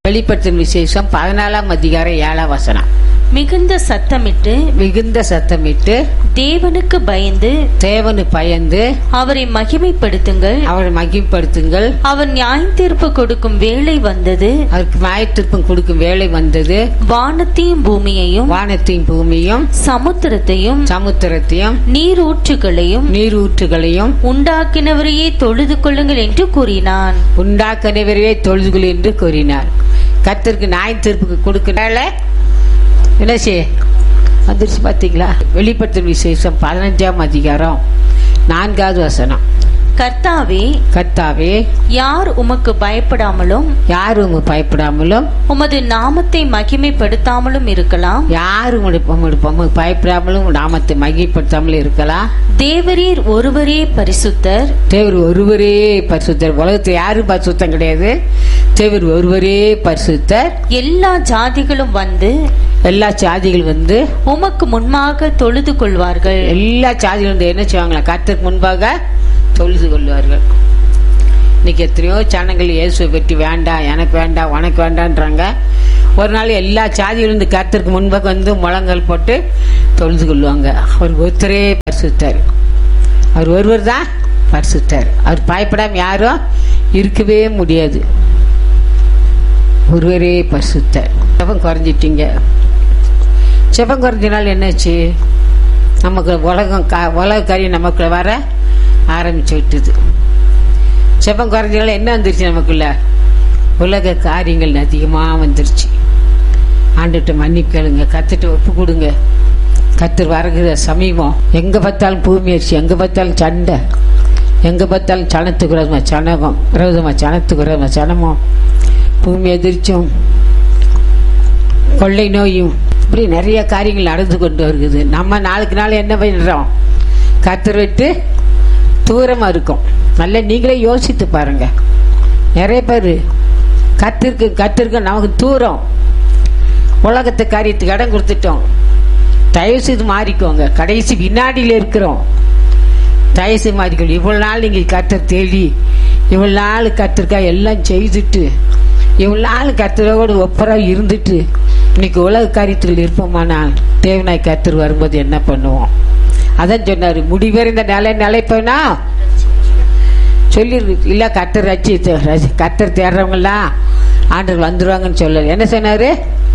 வெளிப்படுத்தும் விசேஷம் பதினாலாம் அதிகாரம் ஏழாம் வசனம் மிகுந்த சத்தமிட்டு மிகுந்த சத்தமிட்டு தேவனுக்கு பயந்து தேவனு பயந்து அவரை மகிமைப்படுத்துங்கள் அவரை மகிழ்ப்படுத்துங்கள் அவர் நியாயத்தீர்ப்பு கொடுக்கும் வேளை வந்தது அவருக்கு மாயத்திருப்பம் கொடுக்கும் வேலை வந்தது வானத்தையும் பூமியையும் வானத்தையும் பூமியும் சமுத்திரத்தையும் சமுத்திரத்தையும் நீரூற்றுகளையும் நீரூற்றுகளையும் உண்டாக்கினவரையே தொழுது கொள்ளுங்கள் என்று கூறினான் உண்டாக்கனவரே தொழுதுகள் என்று கூறினார் கத்திற்கு நாய் தீர்ப்புக்கு கொடுக்கனால என்ன செய்ய வந்துருச்சு பாத்தீங்களா வெளிப்படுத்தும் விசேஷம் பதினஞ்சாம் அதிகாரம் நான்காவது வசனம் கர்த்தாவே கர்த்தாவே யார் உமக்கு பயப்படாமலும் யாரும் உங்க பயப்படாமலும் உமது நாமத்தை மகிமைப்படுத்தாமலும் இருக்கலாம் யாரும் உங்களுடைய உங்களுடைய உமக்கு பயப்படாமலும் உங்க நாமத்தை மகிழ்படுத்தாமலும் இருக்கலாம் தேவரீர் ஒருவரே பரிசுத்தர் தேவர் ஒருவரே பரிசுத்தர் உலகத்துல யாரும் பரிசுத்தம் கிடையாது தேவர் ஒருவரே பரிசுத்தர் எல்லா ஜாதிகளும் வந்து எல்லா சாதிகள் வந்து உமக்கு முன்பாக தொழுது கொள்வார்கள் எல்லா சாதிகளும் வந்து என்ன செய்வாங்களா கர்த்தருக்கு முன்பாக தொழுது கொள்வார்கள் இன்னைக்கு எத்தனையோ சேனங்கள் இயேசுவை பற்றி வேண்டாம் எனக்கு வேண்டாம் உனக்கு வேண்டான்றாங்க ஒரு நாள் எல்லா சாதிகளும் இந்த கர்த்தருக்கு முன்பாக வந்து முழங்கல் போட்டு தொழுது கொள்வாங்க அவர் ஒருத்தரே பரிசுத்தார் அவர் ஒருவர் தான் பரிசுத்தார் அவர் பயப்படாம யாரும் இருக்கவே முடியாது ஒருவரே பரிசுத்தார் செபம் குறைஞ்சிட்டீங்க செபம் குறைஞ்சனால என்னாச்சு நமக்கு உலகம் கா- உலக காரியம் நமக்குள்ள வர ஆரம்பிச்சு விட்டுது செபம் குறைஞ்சனால என்ன வந்துருச்சு நமக்குள்ள உலக காரியங்கள் அதிகமாக வந்துருச்சு ஆண்டுகிட்ட மன்னிப்பு கேளுங்க கத்துட்டு ஒப்பு கொடுங்க கத்தர் வரகிற சமீபம் எங்க பார்த்தாலும் பூமி அரிசி எங்க பார்த்தாலும் சண்டை எங்க பார்த்தாலும் சனத்துக்கு விரோதமா சனகம் விரோதமா சனத்துக்கு விரோதமா சனமும் பூமி எதிர்ச்சும் கொள்ளை நோயும் இப்படி நிறைய காரியங்கள் நடந்து கொண்டு வருகிறது நம்ம நாளுக்கு நாள் என்ன பண்ணுறோம் கத்தர் விட்டு தூரமா இருக்கும் நல்லா நீங்களே யோசித்து பாருங்க நிறைய பேர் கத்திருக்கு கத்திருக்கு நமக்கு தூரம் உலகத்து காரியத்துக்கு இடம் கொடுத்துட்டோம் தயவு செய்து மாறிக்கோங்க கடைசி வினாடியில் இருக்கிறோம் தயவு செய்து மாறிக்கோங்க இவ்வளவு நாள் நீங்க கத்தர் தேடி இவ்வளவு நாள் கத்திருக்கா எல்லாம் செய்துட்டு இவ்வளவு நாள் கத்தரோடு ஒப்பரா இருந்துட்டு இன்னைக்கு உலக காரியத்தில் இருப்போமானால் தேவனாய் கத்தர் வரும்போது என்ன பண்ணுவோம் அதான் சொன்னாரு முடிவரை இந்த நிலை நிலைப்பேனா சொல்லிருக்கு இல்ல கத்தர் ரச்சி கத்தர் தேடுறவங்கலாம் ஆண்டர் வந்துருவாங்கன்னு சொல்லல என்ன சொன்னாரு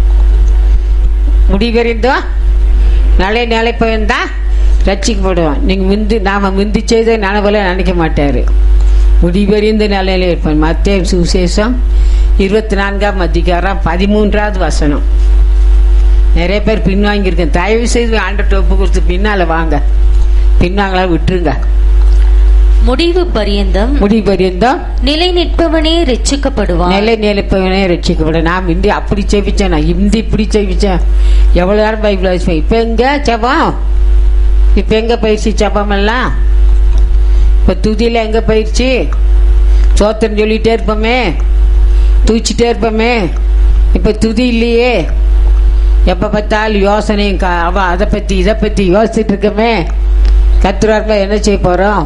முடிவறிந்தோம் நிலை நிலைப்பவன் தான் ரட்சிக்கப்படுவான் நீங்க முந்தி நாம முந்தி செய்த நனவுல நினைக்க மாட்டாரு முடிவறிந்த நிலையில இருப்பான் மத்திய சுவிசேஷம் இருபத்தி நான்காம் அதிகாரம் பதிமூன்றாவது வசனம் நிறைய பேர் பின்வாங்கியிருக்கேன் தயவு செய்து ஆண்டர்கிட்ட ஒப்பு கொடுத்து பின்னால வாங்க பின்வாங்களா விட்டுருங்க முடிவு பரியந்தம் முடிவறிந்தோம் நிலை நிற்பவனே ரட்சிக்கப்படுவான் நிலை நிலைப்பவனே ரட்சிக்கப்பட நான் இந்தி அப்படி செவிச்சேன் நான் இந்தி இப்படி செவிச்சேன் எவ்வளவு நேரம் பைபிள் வாசிப்பேன் இப்ப எங்க ஜபம் இப்ப எங்க பயிற்சி ஜபம் எல்லாம் இப்ப துதியில எங்க பயிற்சி சோத்திரம் சொல்லிட்டே இருப்போமே தூச்சிட்டே இருப்போமே இப்ப துதி இல்லையே எப்ப பார்த்தாலும் யோசனையும் கா- அவ அதை பத்தி இதை பத்தி யோசிச்சுட்டு இருக்கமே கத்துறாருப்பா என்ன செய்ய போறோம்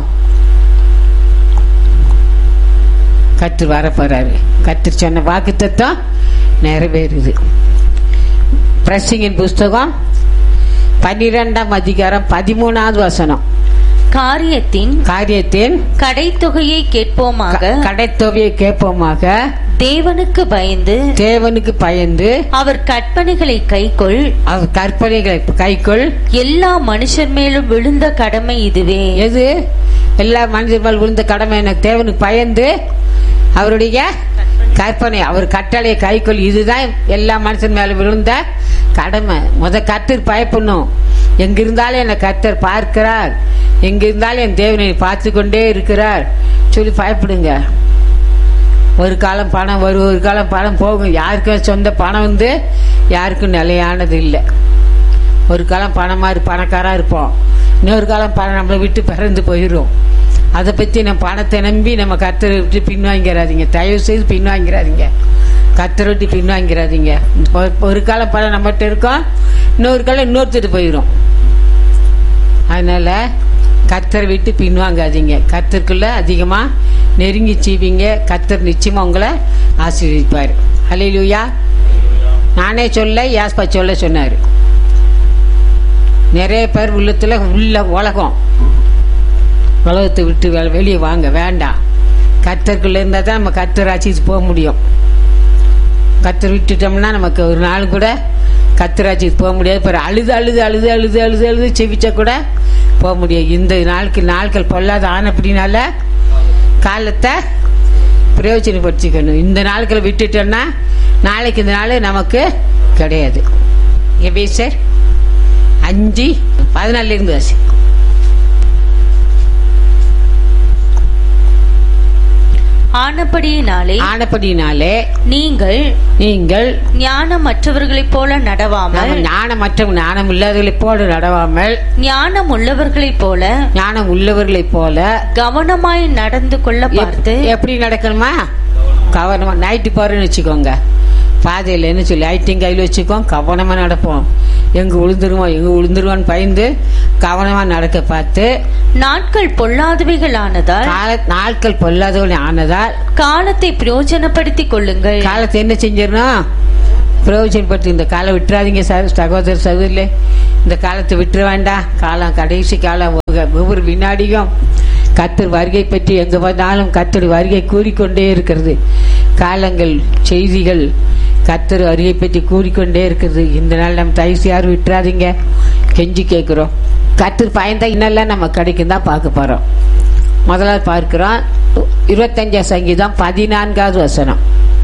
கத்து வர போறாரு கத்து சொன்ன வாக்கு தத்துவம் நிறைவேறுது பிரசிங்கின் புஸ்தகம் பன்னிரெண்டாம் அதிகாரம் பதிமூணாவது வசனம் காரியத்தின் காரியத்தின் கடைத்தொகையை கேட்போமாக கடைத்தொகையை கேட்போமாக தேவனுக்கு பயந்து தேவனுக்கு பயந்து அவர் கற்பனைகளை கைக்கொள் அவர் கற்பனைகளை கைக்குள் எல்லா மனுஷர் மேலும் விழுந்த கடமை இதுவே எது எல்லா மனிதர் மேல் விழுந்த கடமை எனக்கு தேவனுக்கு பயந்து அவருடைய கற்பனை அவர் கட்டளை கைக்கொள் இதுதான் எல்லா மனுஷன் மேல விழுந்த கடமை முத கத்தர் பயப்படணும் எங்க இருந்தாலும் என்னை கத்தர் பார்க்கிறார் எங்க இருந்தாலும் என் தேவனை பார்த்து கொண்டே இருக்கிறார் சொல்லி பயப்படுங்க ஒரு காலம் பணம் வரும் ஒரு காலம் பணம் போகும் யாருக்கும் சொந்த பணம் வந்து யாருக்கும் நிலையானது இல்லை ஒரு காலம் பணமா இரு பணக்காரா இருப்போம் இன்னொரு காலம் பணம் நம்மளை விட்டு பிறந்து போயிடும் அதை பத்தி நம்ம பணத்தை நம்பி நம்ம கத்தரை விட்டு பின்வாங்கிறாதீங்க தயவு செய்து பின்வாங்கிறாதீங்க கத்தரை விட்டு பின்வாங்கிறாதீங்க ஒரு- ஒரு காலம் பணம் நம்மகிட்ட இருக்கும் இன்னொரு காலம் இன்னொருத்தர் போயிடும் அதனால கத்தரை விட்டு பின்வாங்காதீங்க கத்தருக்குள்ள அதிகமா நெருங்கி சீவிங்க கத்தர் நிச்சயமா உங்களை ஆசீர்வதிப்பார் ஹalleluya நானே சொல்ல யாஸ்பா சொல்ல சொன்னார் நிறைய பேர் உள்ளத்துல உள்ள உலகம் உலகத்தை விட்டு வெ- வெளியே வாங்க வேண்டாம் கத்தருக்குள்ள இருந்தால் தான் நம்ம கத்தர் ஆட்சிக்கு போக முடியும் கத்தர் விட்டுட்டோம்னா நமக்கு ஒரு நாள் கூட கத்தராட்சிக்கு போக முடியாது பிறகு அழுது அழுது அழுது அழுது அழுது அழுது செவிச்சா கூட போக முடியாது இந்த நாளுக்கு நாட்கள் பொல்லாத ஆனப்படினால காலத்தை பிரயோஜனப்படுத்திக்கணும் இந்த நாட்களை விட்டுட்டோம்னா நாளைக்கு இந்த நாள் நமக்கு கிடையாது எப்படி சார் அஞ்சு பதினாலுல இருந்து வாசி ஆனபடியினாலே ஆனப்படினாலே நீங்கள் நீங்கள் ஞானமற்றவர்களைப் போல நடவாமல் நம்ம ஞானமற்ற ஞானம் இல்லாதவர்களைப் போல நடவாமல் ஞானம் உள்ளவர்களைப் போல ஞானம் உள்ளவர்களைப் போல கவனமாய் நடந்து கொள்ள எப்- பார்த்து எப்படி நடக்கணுமா கவனமா நைட்டு போறேன்னு வச்சுக்கோங்க பாதையில் என்ன சொல்லி லைட்டையும் கையில் வச்சுக்கோ கவனமா நடப்போம் எங்க விழுந்துருவோம் எங்க விழுந்துருவோன்னு பயந்து கவனமா நடக்க பார்த்து நாட்கள் பொல்லாதவைகளானதால் கால நாட்கள் பொல்லாதவன் ஆனதால் காலத்தை பிரயோஜனப்படுத்திக் கொள்ளுங்கள் காலத்தை என்ன செஞ்சிடணும் பிரயோஜனப்படுத்தி இந்த காலம் விட்டுறாதீங்க சார் சகோதர சகோதரிலே இந்த காலத்தை விட்டுற வேண்டாம் காலம் கடைசி காலம் ஒவ்வொரு- ஒவ்வொரு வினாடியும் கத்தர் வருகை பற்றி எங்க வந்தாலும் கத்தர் வருகை கூறிக்கொண்டே இருக்கிறது காலங்கள் செய்திகள் கத்தர் வருகை பற்றி கூறிக்கொண்டே இருக்கிறது இந்த நாள் நம்ம தயவுசு யாரும் விட்டுறாதீங்க கெஞ்சி கேட்குறோம் கத்தர் பயந்தா இன்னெல்லாம் நம்ம கிடைக்கும் தான் பார்க்க போறோம் முதலாவது பார்க்கிறோம் இருபத்தஞ்சாம் சங்கீதம் பதினான்காவது வசனம்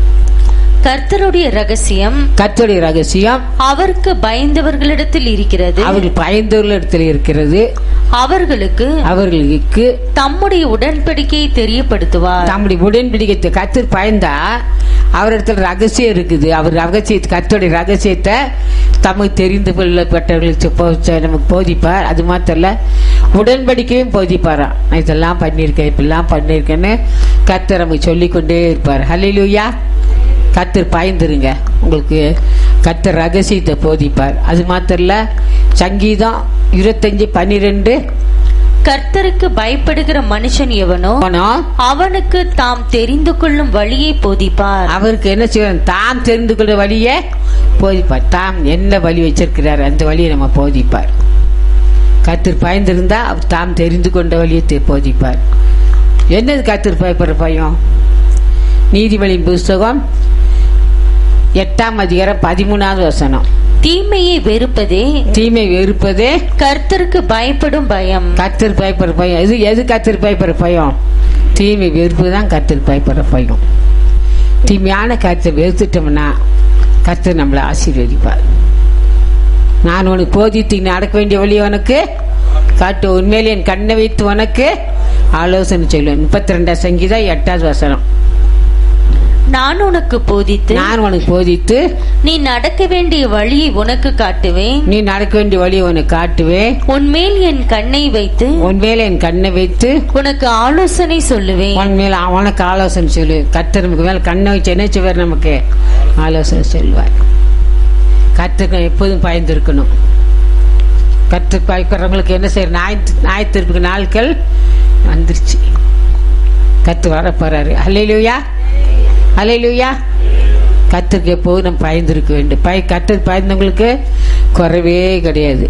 கர்த்தருடைய ரகசியம் கர்த்தருடைய ரகசியம் அவருக்கு பயந்தவர்களிடத்தில் இருக்கிறது அவர்கள் பயந்தவர்கள் இடத்துல இருக்கிறது அவர்களுக்கு அவர்களுக்கு தம்முடைய உடன்படிக்கையை தெரியப்படுத்துவார் தம்முடைய உடன்படிக்கை கத்தர் பயந்தா அவரிடத்துல ரகசியம் இருக்குது அவர் ரகசியத்தை கத்தருடைய ரகசியத்தை தமக்கு தெரிந்து கொள்ளப்பட்டவர்களுக்கு போ- நமக்கு போதிப்பார் அது மாத்திரம் இல்ல உடன்படிக்கையும் போதிப்பாராம் நான் இதெல்லாம் பண்ணியிருக்கேன் இப்படிலாம் பண்ணியிருக்கேன்னு கத்தர் நமக்கு சொல்லிக்கொண்டே இருப்பார் ஹalleluya கத்தர் பாய்ந்துருங்க உங்களுக்கு கத்தர் ரகசியத்தை போதிப்பார் அது மாத்திரம் இல்ல சங்கீதம் இருபத்தஞ்சு பன்னிரெண்டு கர்த்தருக்கு பயப்படுகிற மனுஷன் எவனோ போனோம் அவனுக்கு தாம் தெரிந்து கொள்ளும் வழியை போதிப்பார் அவருக்கு என்ன செய்யணும் தாம் தெரிந்து கொள்ள வழியை போதிப்பார் தாம் என்ன வழி வச்சிருக்கிறார் அந்த வழியை நம்ம போதிப்பார் கத்தர் பயந்திருந்தா அவர் தாம் தெரிந்து கொண்ட வழியை தெ- போதிப்பார் என்னது கத்தர் பயப்படுற பயம் நீதிபதியின் புஸ்தகம் எட்டாம் அதிகாரம் பதிமூணாவது வசனம் தீமையை வெறுப்பதே தீமை வெறுப்பதே கர்த்தருக்கு பயப்படும் பயம் கத்தர் பயப்படுற பயம் இது எது கத்தர் பயப்படுற பயம் தீமை வெறுப்பு தான் கத்தர் பயப்படுற பயம் தீமையான கருத்தை வெறுத்துட்டோம்னா கர்த்தர் நம்மளை ஆசீர்வதிப்பார் நான் உனக்கு போதித்து நீ நடக்க வேண்டிய வழி உனக்கு காட்டு உண்மையிலே என் கண்ணை வைத்து உனக்கு ஆலோசனை சொல்லுவேன் முப்பத்தி ரெண்டாம் சங்கீதம் எட்டாவது வசனம் நான் உனக்கு போதித்து நான் உனக்கு போதித்து நீ நடக்க வேண்டிய வழியை உனக்கு காட்டுவேன் நீ நடக்க வேண்டிய வழி உனக்கு காட்டுவேன் உன்மேல் என் கண்ணை வைத்து உண்மையில என் கண்ணை வைத்து உனக்கு ஆலோசனை சொல்லுவேன் உன் மேல அவனுக்கு ஆலோசனை சொல்லு கத்தர் நமக்கு மேல கண்ணை வச்சு என்ன செய்வார் நமக்கு ஆலோசனை சொல்வார் கத்துக்கு எப்போதும் பயந்துருக்கணும் கத்து பயப்படுறவங்களுக்கு என்ன செய்யற நாய் ஞாயிற்றுக்கு நாட்கள் வந்துருச்சு கத்து வர போறாரு அல்லையிலுயா அல்லையிலுயா கத்துக்கு எப்போதும் நம்ம பயந்துருக்க வேண்டும் பய கத்துக்கு பயந்தவங்களுக்கு குறைவே கிடையாது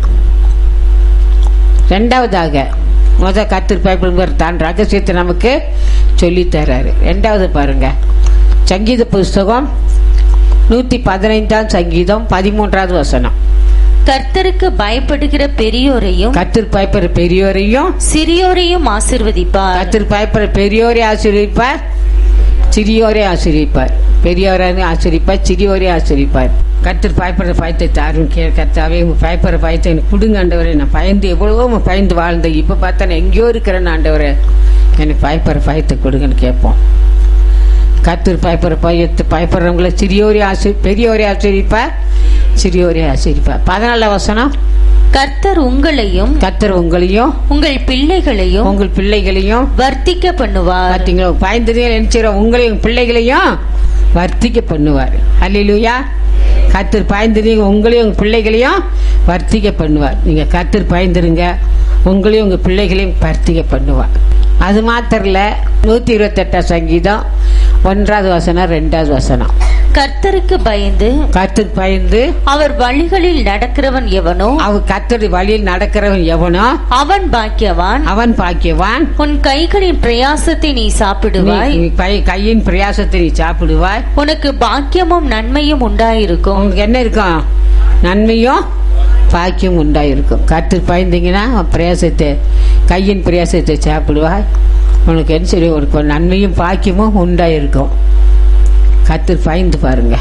ரெண்டாவதாக முத கத்தர் பயப்படுங்கிற தான் ரகசியத்தை நமக்கு சொல்லி தர்றாரு ரெண்டாவது பாருங்க சங்கீத புஸ்தகம் நூத்தி பதினைந்தாம் சங்கீதம் பதிமூன்றாவது வசனம் கர்த்தருக்கு பயப்படுகிற பெரியோரையும் கத்தர் பயப்படுற பெரியோரையும் சிறியோரையும் ஆசிர்வதிப்பார் கத்தர் பயப்படுற பெரியோரை ஆசிரியப்பார் சிறியோரை ஆசிரியப்பார் பெரியோரை ஆசிரிப்பார் சிறியோரை ஆசிரிப்பார் கத்தர் பயப்படுற பயத்தை தாரும் கே கத்தாவே உங்க பயப்படுற பயத்தை எனக்கு கொடுங்க ஆண்டவரே நான் பயந்து எவ்வளவோ பயந்து வாழ்ந்தேன் இப்ப பார்த்தா நான் எங்கேயோ இருக்கிறேன் ஆண்டவரே எனக்கு பயப்படுற பயத்தை கொடுங்கன்னு கேட்போம் கத்தர் பயப்படுற பயத்தை பயப்படுறவங்கள சிறியோரை ஆசி பெரியோரை ஆசிரிப்பார் சிறியோரை ஆசிரிப்பார் பதினாலாம் வசனம் கர்த்தர் உங்களையும் கத்தர் உங்களையும் உங்கள் பிள்ளைகளையும் உங்கள் பிள்ளைகளையும் வர்த்திக்க பண்ணுவார் பார்த்தீங்களா பயந்ததே நினைச்சிடும் உங்களையும் பிள்ளைகளையும் வர்த்திக்க பண்ணுவார் அல்லையிலுயா கத்தர் பயந்துறீங்க உங்களையும் உங்க பிள்ளைகளையும் வர்த்திக்க பண்ணுவார் நீங்க கத்தர் பயந்துருங்க உங்களையும் உங்க பிள்ளைகளையும் வர்த்திக்க பண்ணுவார் அது மாத்திரல நூத்தி இருபத்தெட்டாம் சங்கீதம் ஒன்றாவது வசனம் ரெண்டாவது வசனம் கர்த்தருக்கு பயந்து கத்துக்கு பயந்து அவர் வழிகளில் நடக்கிறவன் எவனோ அவர் கத்தடி வழியில் நடக்கிறவன் எவனோ அவன் பாக்கியவான் அவன் பாக்கியவான் உன் கைகளின் பிரயாசத்தை நீ சாப்பிடுவாய் நீ கை- கையின் பிரயாசத்தை நீ சாப்பிடுவாய் உனக்கு பாக்கியமும் நன்மையும் உண்டாயிருக்கும் உங்களுக்கு என்ன இருக்கும் நன்மையும் பாக்கியம் உண்டாயிருக்கும் கத்து பயந்தீங்கன்னா உன் பிரயாசத்தை கையின் பிரயாசத்தை சாப்பிடுவாய் உனக்கு என்ன சரி உனக்கு ஒரு நன்மையும் பாக்கியமும் உண்டாயிருக்கும் கத்து பயந்து பாருங்க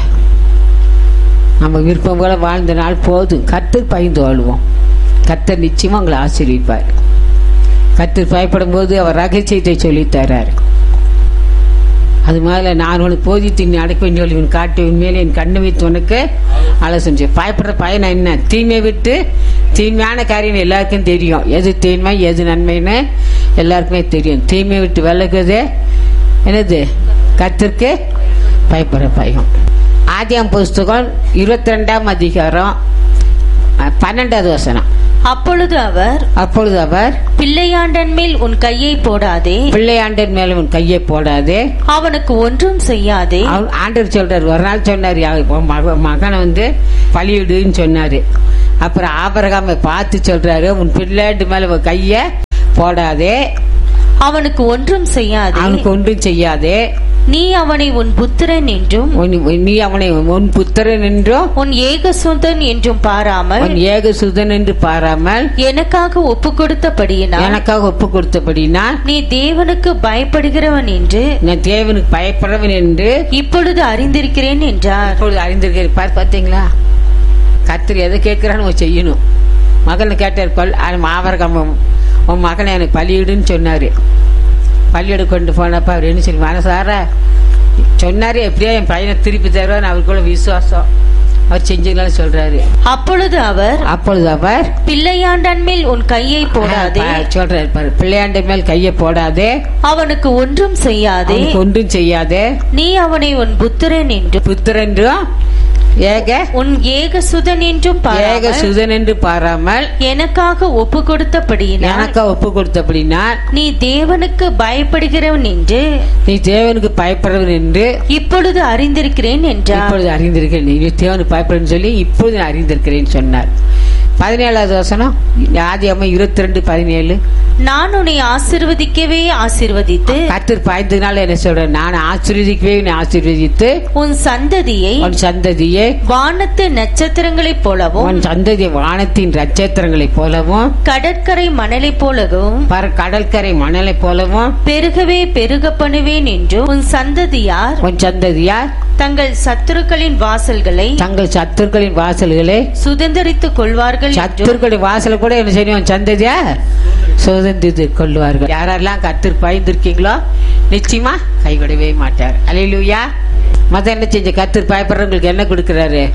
நம்ம விருப்பம் போல வாழ்ந்த நாள் போதும் கத்து பயந்து வாழ்வோம் கத்தர் நிச்சயமா உங்களை ஆசீர்விப்பார் கத்து பயப்படும் போது அவர் ரகசியத்தை சொல்லித் தர்றார் அது மாதிரி நான் உனக்கு போதித்து நீ அடக்குவேன் சொல்லி உன் காட்டு உன் மேலே என் கண்ணு வைத்து உனக்கு ஆலோசனை செய்ய பயப்படுற பயன் என்ன தீமை விட்டு தீமையான காரியம் எல்லாருக்கும் தெரியும் எது தீமை எது நன்மைன்னு எல்லாருக்குமே தெரியும் தீமை விட்டு விலகுது என்னது கத்திற்கு பயப்படுற பயம் ஆதியாம் புஸ்தகம் இருபத்தி ரெண்டாம் அதிகாரம் அஹ், பன்னெண்டாவது வசனம் அப்பொழுது அவர் அப்பொழுது அவர் பிள்ளையாண்டன் மேல் உன் கையை போடாதே பிள்ளையாண்டன் மேல உன் கையை போடாதே அவனுக்கு ஒன்றும் செய்யாதே அவர் ஆண்டவர் சொல்றாரு ஒரு நாள் சொன்னாரு அவ- உன் மக- மகனை வந்து பலியிடுன்னு சொன்னாரு அப்புறம் ஆபரகாமை பார்த்து சொல்றாரு உன் பிள்ளைட்டு மேல உன் கைய போடாதே அவனுக்கு ஒன்றும் செய்யாதே அவனுக்கு ஒன்றும் செய்யாதே நீ அவனை உன் புத்திரன் என்றும் உன்- நீ அவனை உன் புத்திரன் என்றும் உன் ஏகசுதன் என்றும் பாராமல் உன் ஏக சுதன் என்று பாராமல் எனக்காக ஒப்பு கொடுத்தபடியினால் எனக்காக ஒப்பு கொடுத்தபடினா நீ தேவனுக்கு பயப்படுகிறவன் என்று நான் தேவனுக்கு பயப்படுறவன் என்று இப்பொழுது அறிந்திருக்கிறேன் என்றார் இப்பொழுது அறிந்திருக்கிறேன் பார் பார்த்தீங்களா கத்திரி எதை கேட்கிறான்னு அவன் செய்யணும் மகனை கேட்டார் பல் மாவரகம் உன் மகனை எனக்கு பலியிடுன்னு சொன்னாரு பள்ளியிட கொண்டு போனப்ப அவர் என்ன சொல்லி மனசார சொன்னாரு எப்படியோ என் பையனை திருப்பி தருவான்னு அவருக்குள்ள விசுவாசம் அவர் செஞ்சுக்கலாம்னு சொல்றாரு அப்பொழுது அவர் அப்பொழுது அவர் பிள்ளையாண்டன் மேல் உன் கையை போடாதே ப- சொல்றாரு பாரு பிள்ளையாண்ட மேல் கையை போடாதே அவனுக்கு ஒன்றும் செய்யாதே அவனுக்கு ஒன்றும் செய்யாதே நீ அவனை உன் புத்திரன் என்றும் புத்திரன்றும் ஏக உன் ஏகசுதன் என்றும் ஏக பாராமல் சுதன் என்று பாராமல் எனக்காக ஒப்பு கொடுத்தபடியினால் எனக்கா ஒப்பு கொடுத்தபடினா நீ தேவனுக்கு பயப்படுகிறவன் என்று நீ தேவனுக்கு பயப்படுறவன் என்று இப்பொழுது அறிந்திருக்கிறேன் என்றார் இப்பொழுது அறிந்திருக்கிறேன் நீ தேவனுக்கு பயப்படுன்னு சொல்லி இப்பொழுது நான் அறிந்திருக்கிறேன் சொன்னார் பதினேழாவது வசனம் ஆதி அம்மா இருபத்தி ரெண்டு பதினேழு நான் உன்னை ஆசிர்வதிக்கவே ஆசிர்வதித்து கத்தர் பாய்ந்ததுனால என்ன சொல்றேன் நான் ஆசீர்வதிக்கவே உன்னை ஆசீர்வதித்து உன் சந்ததியை உன் சந்ததியே வானத்து நட்சத்திரங்களைப் போலவும் உன் சந்ததி வானத்தின் நட்சத்திரங்களைப் போலவும் கடற்கரை மணலைப் போலவும் பர கடற்கரை மணலைப் போலவும் பெருகவே பெருக பண்ணுவேன் என்றும் உன் சந்ததியார் உன் சந்ததியார் தங்கள் சத்துருக்களின் வாசல்களை தங்கள் சத்துருக்களின் வாசல்களை சுதந்திரித்துக் கொள்வார்கள் என்றும் சத்துருக்களின் வாசல் கூட என்ன செய்யும் உன் சந்ததியா சுதந்திரித்து கொள்வார்கள் யாரெல்லாம் கத்திற்கு பயந்துருக்கீங்களோ நிச்சயமா கைவிடவே மாட்டார் அலையிலுயா மத என்ன செஞ்ச கத்திற்கு பயப்படுறவங்களுக்கு என்ன கொடுக்கிறாரு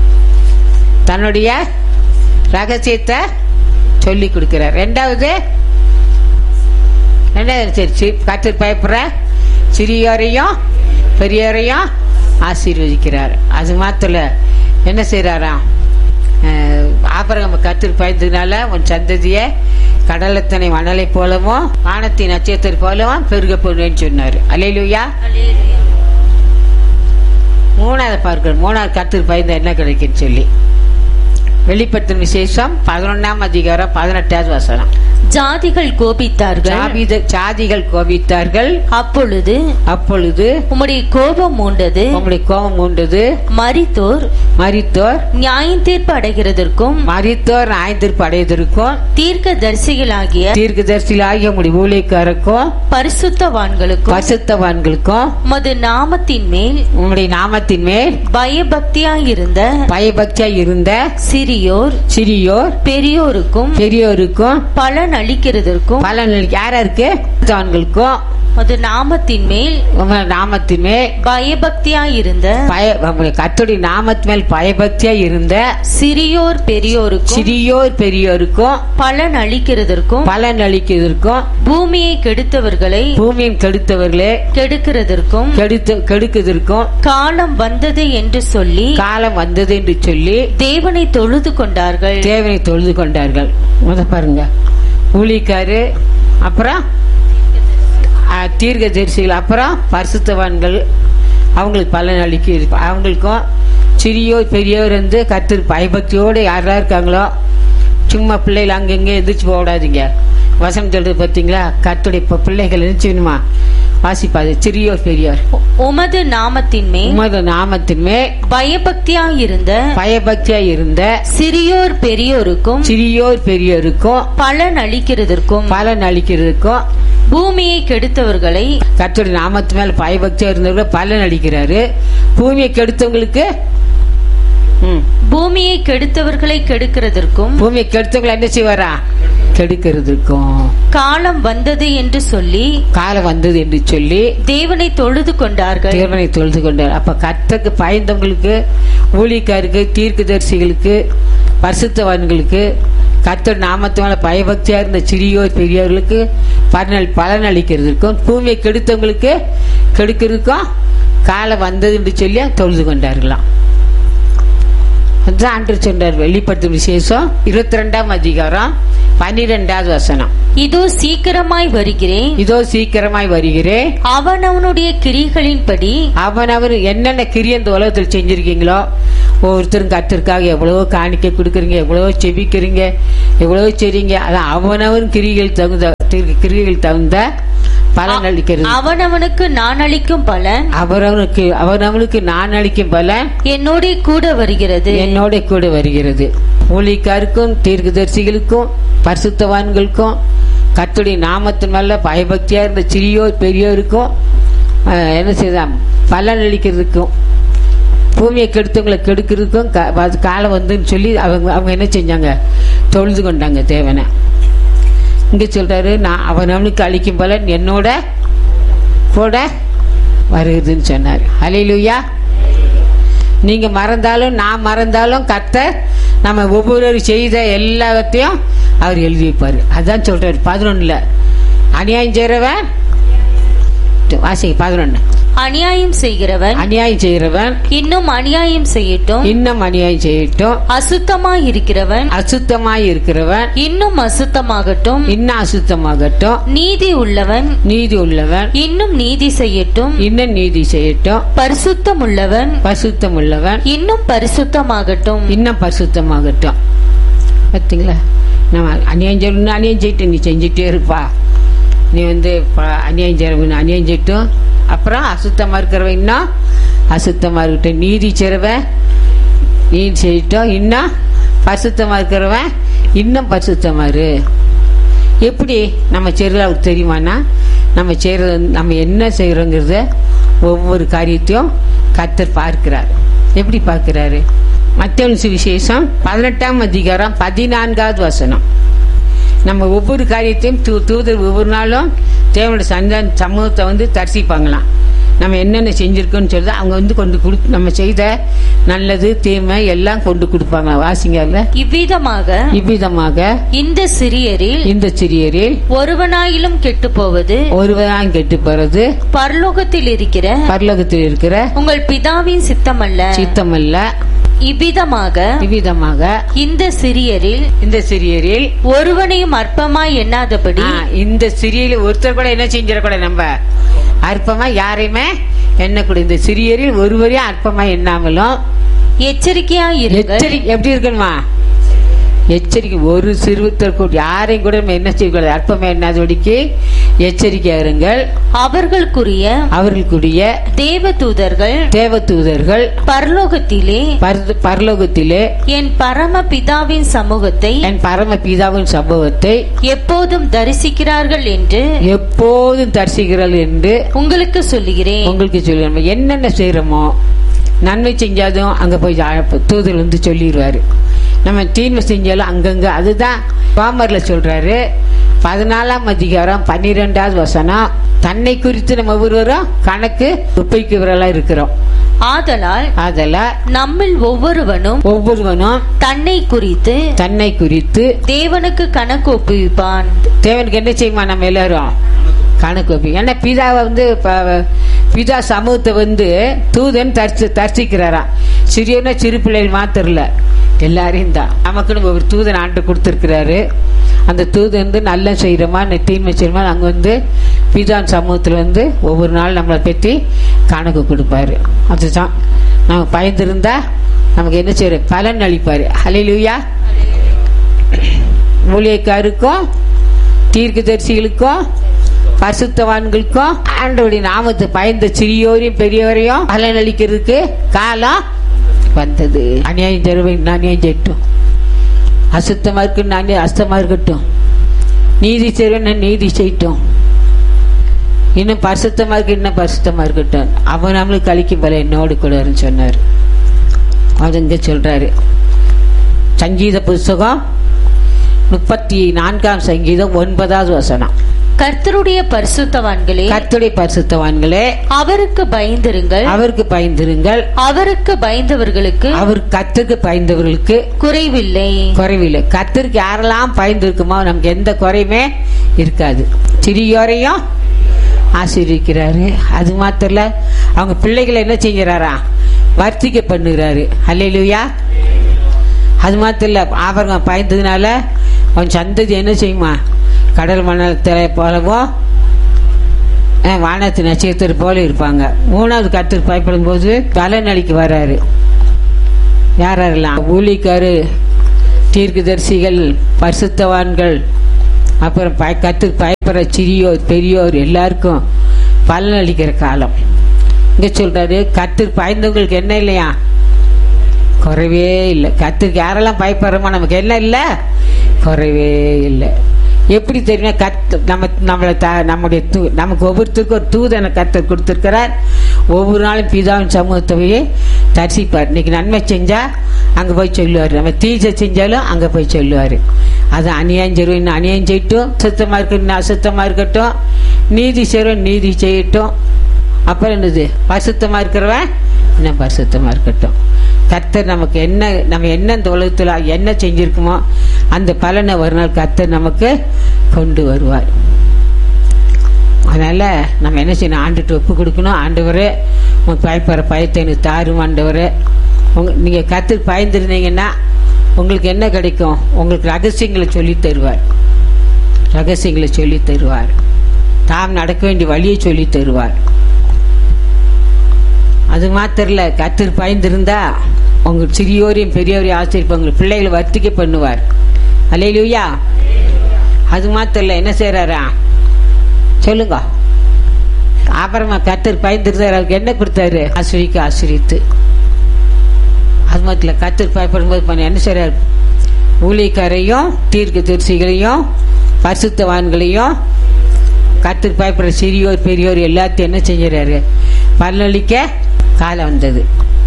தன்னுடைய ரகசியத்தை சொல்லி கொடுக்கிறார் ரெண்டாவது ரெண்டாவது சரி சி- கத்திற்கு பயப்படுற சிறியோரையும் பெரியோரையும் ஆசீர்வதிக்கிறார் அது மாத்திர என்ன செய்யறாராம் ஆபரகம் கத்திற்கு பயந்ததுனால உன் சந்ததியை கடலத்தனை மணலை போலவும் வானத்தின் நட்சத்திரம் போலவும் பெருக போடுவேன்னு சொன்னார் அலையிலுயா மூணாவது பார்க்கிறோம் மூணாவது கத்திற்கு பயந்த என்ன கிடைக்குன்னு சொல்லி வெளிப்படுத்தும் விசேஷம் பதினொன்னாம் அதிகாரம் பதினெட்டாவது வசனம் ஜாதிகள் கோபித்தார்கள் ஜாபித- ஜாதிகள் கோபித்தார்கள் அப்பொழுது அப்பொழுது உம்முடைய கோபம் மூண்டது உங்களுடைய கோபம் உண்டது மரித்தோர் மரித்தோர் நியாயம் தீர்ப்பு அடைகிறதற்கும் மரித்தோர் ஆய்ந்திருப்பு அடைவதற்கும் தீர்க்க தரிசிகளாகிய தீர்க்கதரிசிகளாகிய உங்களுடைய ஊழியக்காரருக்கும் பரிசுத்தவான்களுக்கும் பசுத்தவான்களுக்கும் உமது நாமத்தின் மேல் உங்களுடைய நாமத்தின் மேல் பயபக்தியாயிருந்த பயபக்தியா இருந்த சிறியோர் சிறியோர் பெரியோருக்கும் பெரியோருக்கும் பலன் அளிக்கிறதற்கும் பலன் யாருக்கு பசுத்தவான்களுக்கும் உமது நாமத்தின் மேல் உங்க நாமத்தின் மேல் பயபக்தியாயிருந்த பய உங்களுடைய கர்த்தருடைய நாமத்தின் மேல் பயபக்தியா இருந்த சிறியோர் பெரியோருக்கும் சிறியோர் பெரியோருக்கும் பலன் அளிக்கிறதற்கும் பலன் அளிக்கிறதற்கும் பூமியை கெடுத்தவர்களை பூமியின் கெடுத்தவர்களே கெடுக்கிறதற்கும் கெடுத்து கெடுக்குதற்கும் காலம் வந்தது என்று சொல்லி காலம் வந்தது என்று சொல்லி தேவனை தொழுது கொண்டார்கள் தேவனை தொழுது கொண்டார்கள் முத பாருங்க ஊழிக்காரு அப்புறம் தீர்க்க தரிசிகள் அப்புறம் பரிசுத்தவான்கள் அவங்களுக்கு பலன் அளிக்க இருக்கு அவங்களுக்கும் சிறியோர் பெரியோர் வந்து கத்து பயபக்தியோடு யாரெல்லாம் இருக்காங்களோ சும்மா பிள்ளைகள் அங்கங்கே எந்திரிச்சு போடாதீங்க வசனம் சொல்றது பார்த்தீங்களா கத்துடைய ப- பிள்ளைகள் எந்திரிச்சுணுமா வாசிப்பாது சிறியோர் பெரியோர் உமது நாமத்தின் மேல் உமது நாமத்தின் மேல் பயபக்தியாயிருந்த பயபக்தியா இருந்த சிறியோர் பெரியோருக்கும் சிறியோர் பெரியோருக்கும் பலன் அளிக்கிறதற்கும் பலன் அளிக்கிறதுக்கும் பூமியை கெடுத்தவர்களை கர்த்தருடைய நாமத்து மேல பயபக்தியா இருந்தவங்க பலன் அளிக்கிறாரு பூமியை கெடுத்தவங்களுக்கு ம், பூமியை கெடுத்தவர்களை கெடுக்கிறதற்கும் பூமியை கெடுத்தவங்களை என்ன செய்வாரா கெடுக்கிறதுக்கும் காலம் வந்தது என்று சொல்லி காலம் வந்தது என்று சொல்லி தேவனை தொழுது கொண்டார்கள் தேவனை தொழுது கொண்டார் அப்ப கர்த்தருக்கு பயந்தவங்களுக்கு ஊழியக்காருக்கு தீர்க்கதரிசிகளுக்கு பரிசுத்தவான்களுக்கு கர்த்தர் நாமத்து மேல பயபக்தியா இருந்த சிறியோர் பெரியோர்களுக்கு பலன் பலன் அளிக்கிறதுக்கும் பூமியை கெடுத்தவங்களுக்கு கெடுக்கிறதுக்கும் காலம் வந்தது என்று சொல்லி தொழுது கொண்டார்களாம் அதுதான் ஆண்டு சொன்னார் வெளிப்படுத்தும் விசேஷம் இருபத்தி ரெண்டாம் அதிகாரம் பன்னிரெண்டாவது வசனம் இதோ சீக்கிரமாய் வருகிறேன் இதோ சீக்கிரமாய் வருகிறேன் அவன் அவனுடைய கிரிகளின்படி அவனவர் என்னென்ன கிரியை இந்த உலகத்தில் செஞ்சிருக்கீங்களோ ஒவ்வொருத்தரும் கத்திற்காக எவ்வளவோ காணிக்கை கொடுக்குறீங்க எவ்வளவோ செபிக்கிறீங்க எவ்வளவோ செய்றீங்க அதான் அவனவன் கிரிகள் தகுந்த கிரிகள் தகுந்த பலன் அளிக்கிறது அவனவனுக்கு நான் அளிக்கும் பலன் அவரவனுக்கு அவனவனுக்கு நான் அளிக்கும் பலன் என்னோட கூட வருகிறது என்னோட கூட வருகிறது ஊழிக்காருக்கும் தீர்க்கதரிசிகளுக்கும் பரிசுத்தவான்களுக்கும் கர்த்தருடைய நாமத்தின் மேல பயபக்தியா இருந்த சிறியோர் பெரியோருக்கும் அஹ், என்ன செய்தான் பலன் அளிக்கிறதுக்கும் பூமியை கெடுத்தவங்களை கெடுக்கிறதுக்கும் க- அது காலம் வந்துன்னு சொல்லி அவங்க அவங்க என்ன செஞ்சாங்க தொழுது கொண்டாங்க தேவனை இங்க சொல்றாரு நான் அவன் அவனுக்கு அளிக்கும் பலன் என்னோட கூட வருதுன்னு சொன்னார் ஹalleluya நீங்க மறந்தாலும் நான் மறந்தாலும் கர்த்தர் நம்ம ஒவ்வொரு செய்த எல்லாத்தையும் அவர் எழுதி வைப்பாரு அதான் சொல்றாரு பதினொன்னுல அநியாயம் செய்யறவன் வாசிங்க பதினொன்னு அநியாயம் செய்கிறவன் அநியாயம் செய்யறவன் இன்னும் அநியாயம் செய்யட்டும் இன்னும் அநியாயம் செய்யட்டும் அசுத்தமாய் இருக்கிறவன் அசுத்தமாய் இருக்கிறவன் இன்னும் அசுத்தமாகட்டும் இன்னும் அசுத்தமாகட்டும் நீதி உள்ளவன் நீதி உள்ளவன் இன்னும் நீதி செய்யட்டும் இன்னும் நீதி செய்யட்டும் பரிசுத்தம் உள்ளவன் பசுத்தம் உள்ளவன் இன்னும் பரிசுத்தமாகட்டும் இன்னும் பரிசுத்தமாகட்டும் பார்த்தீங்களா நம்ம அநியாயம் செய்யணும் அநியாயம் செய்யிட்டு நீ செஞ்சுட்டே இருப்பா நீ வந்து ப- அநியாயம் செய்யறவன் அநியாயம் செய்யட்டும் அப்புறம் அசுத்தமா இருக்கிறவன் இன்னும் அசுத்தமா இருக்கட்டும் நீதி செய்றவன் நீதி செய்யட்டும் இன்னும் பரிசுத்தமா இருக்கிறவன் இன்னும் பரிசுத்தமா இரு எப்படி நம்ம செய்யறது அவருக்கு தெரியுமானா நம்ம செய்யறது நம்ம என்ன செய்யறோங்கிறத ஒவ்வொரு காரியத்தையும் கர்த்தர் பார்க்கிறார் எப்படி பார்க்கிறாரு மத்திய சுவிசேஷம் பதினெட்டாம் அதிகாரம் பதினான்காவது வசனம் நம்ம ஒவ்வொரு காரியத்தையும் தூ தூதர் ஒவ்வொரு நாளும் தேவனுடைய சந்தான சமூகத்தை வந்து தரிசிப்பாங்களாம் நம்ம என்னென்ன செஞ்சிருக்கோம்னு சொல்லி அவங்க வந்து கொண்டு கொடு நம்ம செய்த நல்லது தீமை எல்லாம் கொண்டு கொடுப்பாங்க வாசிங்க அதுல இவ்விதமாக இவ்விதமாக இந்த சிறியரில் இந்த சிறியரில் ஒருவனாயிலும் கெட்டு போவது ஒருவரான் கெட்டு போறது பரலோகத்தில் இருக்கிற பரலோகத்தில் இருக்கிற உங்கள் பிதாவின் சித்தமல்ல சித்தமல்ல இவ்விதமாக இவ்விதமாக இந்த சிறியரில் இந்த சிறியரில் ஒருவனையும் அற்பமாய் எண்ணாதபடி ஆ, இந்த சிறியரில் ஒருத்தர் கூட என்ன செஞ்சிடக்கூடாது நம்ம அற்பமா யாரையுமே எண்ணக்கூடாது இந்த சிறியரில் ஒருவரையும் அற்பமா எண்ணாமலும் எச்சரிக்கையாய் இருங்கள் எச்சரிக்கை எப்படி இருக்கணுமா எச்சரிக்கை ஒரு சிறுத்தர் கூட யாரையும் கூட நம்ம என்ன செய்யக்கூடாது அற்பமா எண்ணாதபடிக்கு எச்சரிக்கையா இருங்கள் அவர்களுக்குரிய அவர்களுக்குரிய தேவ தூதர்கள் தேவ தூதர்கள் பரலோகத்திலே பரத- பரலோகத்திலே என் பரம பிதாவின் சமூகத்தை என் பரம பிதாவின் சம்பவத்தை எப்போதும் தரிசிக்கிறார்கள் என்று எப்போதும் தரிசிக்கிறாள் என்று உங்களுக்கு சொல்லுகிறேன் உங்களுக்கு சொல்லி நம்ம என்னென்ன செய்யறோமோ நன்மை செஞ்சாலும் அங்க போய் அழைப்பு- தூதர் வந்து சொல்லிடுவாரு நம்ம தீன்மை செஞ்சாலும் அங்கங்க அதுதான் பாமர்ல சொல்றாரு பதினாலாம் அதிகாரம் பன்னிரெண்டாவது வசனம் தன்னை குறித்து நம்ம ஒவ்வொருவரும் கணக்கு ஒப்பிக்கிறவர்களா இருக்கிறோம் ஆதலால் அதல நம்மில் ஒவ்வொருவனும் ஒவ்வொருவனும் தன்னை குறித்து தன்னை குறித்து தேவனுக்கு கணக்கு ஒப்புவிப்பான் தேவனுக்கு என்ன செய்யுமா நம்ம எல்லாரும் கணக்கு வைப்போம் ஏன்னா பிதாவை வந்து ப- பிதா சமூகத்தை வந்து தூதன் தரிசி தரிசிக்கிறாராம் சிறியவனா சிறு பிள்ளைகள் மாத்திரம் இல்ல எல்லாரையும் தான் நமக்குன்னு ஒரு தூதன் ஆண்டு கொடுத்துருக்கிறாரு அந்த தூதன் வந்து நல்ல செய்கிறோமா தீன்மை செய்யறோமா அங்கே வந்து பிதான் சமூகத்தில் வந்து ஒவ்வொரு நாள் நம்மளை பற்றி கணக்கு கொடுப்பாரு அதுதான் நம்ம பயந்துருந்தா நமக்கு என்ன செய்யற பலன் அளிப்பாரு ஹalleluya ஊழியக்காருக்கும் தீர்க்கதரிசிகளுக்கும் பரிசுத்தவான்களுக்கும் ஆண்டவருடைய நாமத்தை பயந்த சிறியோரையும் பெரியவரையும் பலன் அளிக்கிறதுக்கு காலம் வந்தது அநியாயம் தருவேன் அநியாயம் செய்யட்டும் அசுத்தமா இருக்கு அநியாயம் அசுத்தமா இருக்கட்டும் நீதி செய்வேன் நீதி செய்யட்டும் இன்னும் பரிசுத்தமா இருக்கு இன்னும் பரிசுத்தமா இருக்கட்டும் அவன் நம்மளுக்கு கழிக்கும் போல என்னோடு கூடன்னு சொன்னார் அது இங்க சொல்றாரு சங்கீத புஸ்தகம் முப்பத்தி நான்காம் சங்கீதம் ஒன்பதாவது வசனம் கர்த்தருடைய பரிசுத்தவான்களே கர்த்தருடைய பரிசுத்தவான்களே அவருக்கு பயந்திருங்கள் அவருக்கு பயந்திருங்கள் அவருக்கு பயந்தவர்களுக்கு அவர் கத்துக்கு பயந்தவர்களுக்கு குறைவில்லை குறைவில்லை கத்திற்கு யாரெல்லாம் பயந்து இருக்குமோ நமக்கு எந்த குறையுமே இருக்காது சிறியோரையும் ஆசீர்விக்கிறாரு அது மாத்திரம் இல்ல, அவங்க பிள்ளைகளை என்ன செஞ்சுறாரா வர்த்திக்க பண்ணுகிறாரு அல்லையிலுயா அது மாத்திரம் இல்ல ஆபரணம் பயந்ததுனால அவன் சந்ததி என்ன செய்யுமா கடல் மணல் போலவோ அஹ், வானத்து நட்சத்திரம் போல இருப்பாங்க மூணாவது கத்திற்கு பயப்படும் போது பலனளிக்கு வராரு யார் யாரெல்லாம் ஊழிக்காரு தீர்க்கதரிசிகள் பரிசுத்தவான்கள் அப்புறம் பய கத்து பயப்படுற சிறியோர் பெரியோர் எல்லாருக்கும் பலன் அளிக்கிற காலம் இங்க சொல்றாரு கத்து பயந்தவங்களுக்கு என்ன இல்லையா குறைவே இல்லை கத்துக்கு யாரெல்லாம் பயப்படுறோமோ நமக்கு என்ன இல்லை குறைவே இல்லை எப்படி தெரியுமா கத்து நம்ம நம்மளை த நம்முடைய தூ நமக்கு ஒவ்வொருத்தருக்கும் ஒரு தூதனை கத்தர் கொடுத்துருக்கிறார் ஒவ்வொரு நாளும் பிதாவின் சமூகத்தை போய் தரிசிப்பார் இன்னைக்கு நன்மை செஞ்சா அங்கே போய் சொல்லுவார் நம்ம தீஜை செஞ்சாலும் அங்கே போய் சொல்லுவார் அது அநியாயம் செய்வோம் இன்னும் அநியாயம் செய்யட்டும் சுத்தமாக இருக்கட்டும் இன்னும் அசுத்தமாக இருக்கட்டும் நீதி செய்வோம் நீதி செய்யட்டும் அப்புறம் என்னது பரிசுத்தமாக இருக்கிறவன் இன்னும் பரிசுத்தமாக இருக்கட்டும் கர்த்தர் நமக்கு என்ன நம்ம என்ன இந்த உலகத்தில் என்ன செஞ்சிருக்குமோ அந்த பலனை ஒரு நாள் கர்த்தர் நமக்கு கொண்டு வருவார் அதனால நம்ம என்ன செய்யணும் ஆண்டுட்டு ஒப்பு கொடுக்கணும் ஆண்டவரே உங்க பயப்படுற பயத்தை எனக்கு தாரும் ஆண்டவரே உங்க நீங்க கர்த்தர் பயந்துருந்தீங்கன்னா உங்களுக்கு என்ன கிடைக்கும் உங்களுக்கு ரகசியங்களை சொல்லி தருவார் ரகசியங்களை சொல்லி தருவார் தாம் நடக்க வேண்டிய வழியை சொல்லி தருவார் அது மாத்திரல கத்தர் பயந்திருந்தா உங்க சிறியோரையும் பெரியோரையும் ஆசிரியப்ப உங்க பிள்ளைகளை வர்த்திக்க பண்ணுவார் அல்லையிலுயா அது மாத்திரல என்ன செய்யறாரா சொல்லுங்க அப்புறமா கத்தர் பயந்திருந்தார் அவருக்கு என்ன கொடுத்தாரு ஆசிரிக்கு ஆசிரித்து அது மாத்திர கத்தர் பயப்படும் போது பண்ண என்ன செய்யறாரு ஊழியக்காரையும் தீர்க்க தரிசிகளையும் பரிசுத்தவான்களையும் கத்தர் பயப்படுற சிறியோர் பெரியோர் எல்லாத்தையும் என்ன செஞ்சுறாரு பல்லளிக்க காலம் வந்தது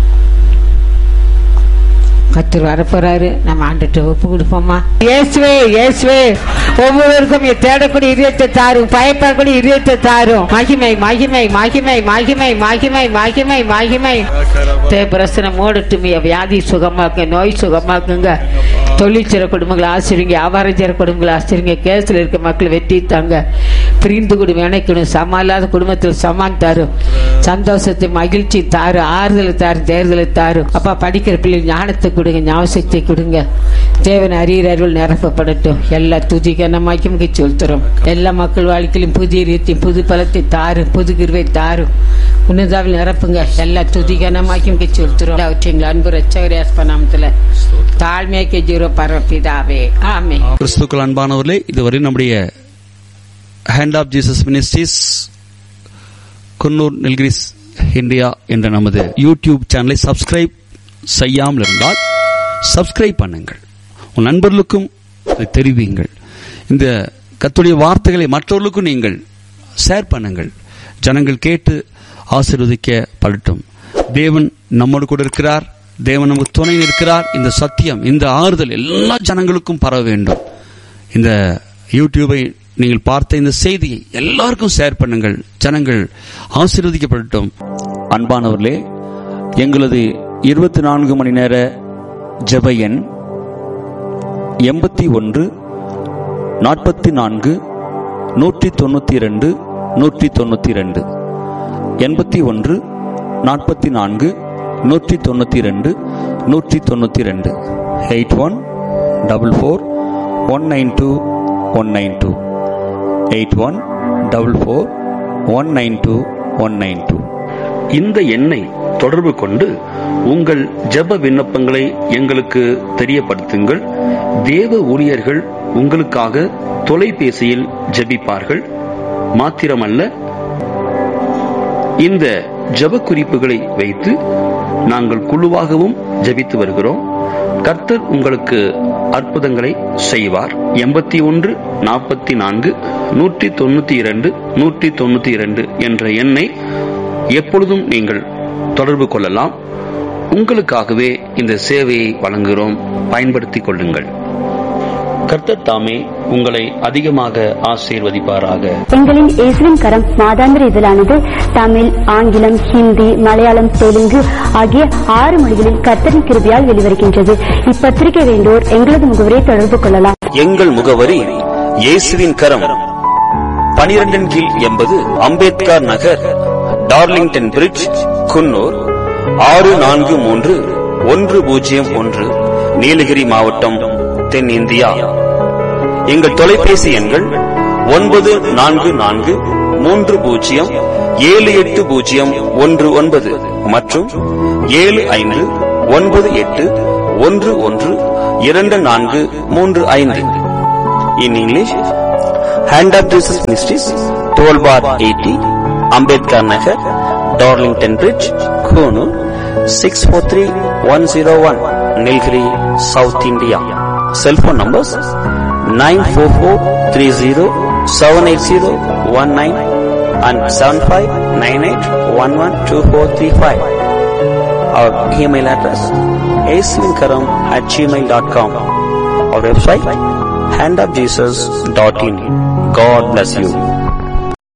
கத்தர் வரப்போறாரு நம்ம ஆண்டுட்டு ஒப்பு கொடுப்போமா இயேசுவே இயேசுவே ஒவ்வொருவருக்கும் நீ தேடக்கூடிய இதயத்தை தாரும் பயப்படக்கூடிய இதயத்தை தாரும் மகிமை மகிமை மகிமை மகிமை மகிமை மகிமை மகிமை பிரசனம் மூடட்டுமே வியாதி சுகமாக்குங்க நோய் சுகமாக்குங்க தொழில் செய்கிற குடும்பங்களை ஆசிரிங்க வியாபாரம் செய்கிற குடும்பங்களை ஆசிரிங்க கேஸில் இருக்க மக்கள் வெட்டி தாங்க பிரிந்து குடும்பம் இணைக்கணும் சமம் இல்லாத குடும்பத்தில் சமான் தாரும் சந்தோஷத்தை மகிழ்ச்சி தாரு ஆறுதலை தாரு தேர்தலை தாரு அப்பா படிக்கிற பிள்ளை ஞானத்தை கொடுங்க ஞாபகத்தை கொடுங்க தேவன் அறிகிறவர்கள் நிரப்பப்படட்டும் எல்லா துதி கனமாக்கி செலுத்துறோம் எல்லா மக்கள் வாழ்க்கையிலும் புதிய ரீதியும் புது பலத்தை தாரு புது கிருவை தாரும் உன்னதாவில் நிரப்புங்க எல்லா துதி கனமாக்கி செலுத்துறோம் அவற்றிங்களை அன்பு ரச்சகரியாஸ்ப நாமத்துல தாழ்மையாக்கி ஜீரோ பரப்பிதாவே ஆமே கிறிஸ்துக்கள் அன்பானவர்களே இதுவரை நம்முடைய hand of Jesus ministries Coonoor Nilgiris India என்ற நமது யூடியூப் சேனலை சப்ஸ்கிரைப் செய்யாமல் இருந்தால் சப்ஸ்கிரைப் பண்ணுங்கள் உன் நண்பர்களுக்கும் இதை தெரிவியுங்கள் இந்த கத்துடைய வார்த்தைகளை மற்றவர்களுக்கும் நீங்கள் ஷேர் பண்ணுங்கள் ஜனங்கள் கேட்டு ஆசீர்வதிக்க படட்டும் தேவன் நம்மோடு கூட இருக்கிறார் தேவன் நமக்கு துணை இருக்கிறார் இந்த சத்தியம் இந்த ஆறுதல் எல்லா ஜனங்களுக்கும் பரவ வேண்டும் இந்த யூடியூபை நீங்கள் பார்த்த இந்த செய்தியை எல்லாருக்கும் ஷேர் பண்ணுங்கள் ஜனங்கள் ஆசீர்வதிக்கப்படட்டும் அன்பானவர்களே எங்களது இருபத்தி நான்கு மணி நேர ஜெப எண் எண்பத்தி ஒன்று நாற்பத்தி நான்கு நூற்றி தொண்ணூற்றி ரெண்டு நூற்றி தொண்ணூற்றி ரெண்டு எண்பத்தி ஒன்று நாற்பத்தி நான்கு நூற்றி தொண்ணூற்றி ரெண்டு நூற்றி தொண்ணூற்றி ரெண்டு eight one double four one nine two one nine two eight one double four one nine two one nine two இந்த எண்ணை தொடர்பு கொண்டு உங்கள் ஜெப விண்ணப்பங்களை எங்களுக்கு தெரியப்படுத்துங்கள் தேவ ஊழியர்கள் உங்களுக்காக தொலைபேசியில் ஜெபிப்பார்கள் மாத்திரமல்ல இந்த ஜெப குறிப்புகளை வைத்து நாங்கள் குழுவாகவும் ஜெபித்து வருகிறோம் கர்த்தர் உங்களுக்கு அற்புதங்களை செய்வார் எண்பத்தி ஒன்று நாற்பத்தி நான்கு நூற்றி தொண்ணூத்தி இரண்டு நூற்றி தொண்ணூத்தி இரண்டு என்ற எண்ணை எப்பொழுதும் நீங்கள் தொடர்பு கொள்ளலாம் உங்களுக்காகவே இந்த சேவையை வழங்குகிறோம் பயன்படுத்திக் கொள்ளுங்கள் கர்த்தர் தாமே உங்களை அதிகமாக ஆசீர்வதிப்பாராக எங்களின் இயேசுவின் கரம் மாதாந்திர இதழானது தமிழ் ஆங்கிலம் ஹிந்தி மலையாளம் தெலுங்கு ஆகிய ஆறு மொழிகளில் கர்த்தரின் கிருபியால் வெளிவருகின்றது இப்பத்திரிகை வேண்டோர் எங்களது முகவரை தொடர்பு கொள்ளலாம் எங்கள் முகவரி இயேசுவின் கரம் பனிரெண்டின் கீழ் எண்பது அம்பேத்கர் நகர் டார்லிங்டன் பிரிட்ஜ் குன்னூர் ஆறு நான்கு மூன்று ஒன்று பூஜ்ஜியம் ஒன்று நீலகிரி மாவட்டம் தென் இந்தியா எங்கள் தொலைபேசி எண்கள் ஒன்பது நான்கு நான்கு மூன்று பூஜ்ஜியம் ஏழு எட்டு பூஜ்ஜியம் ஒன்று ஒன்பது மற்றும் ஏழு ஐந்து ஒன்பது எட்டு ஒன்று ஒன்று இரண்டு நான்கு மூன்று ஐந்து in English hand of Jesus ministries twelve bar eighty Ambedkar Nagar Darlington bridge Coonoor six four three one zero one Nilgiri south India cellphone numbers nine four four three zero seven eight zero one nine and seven five nine eight one one two four three five our email address aswinkaram at gmail.com our website handofjesus.in god bless you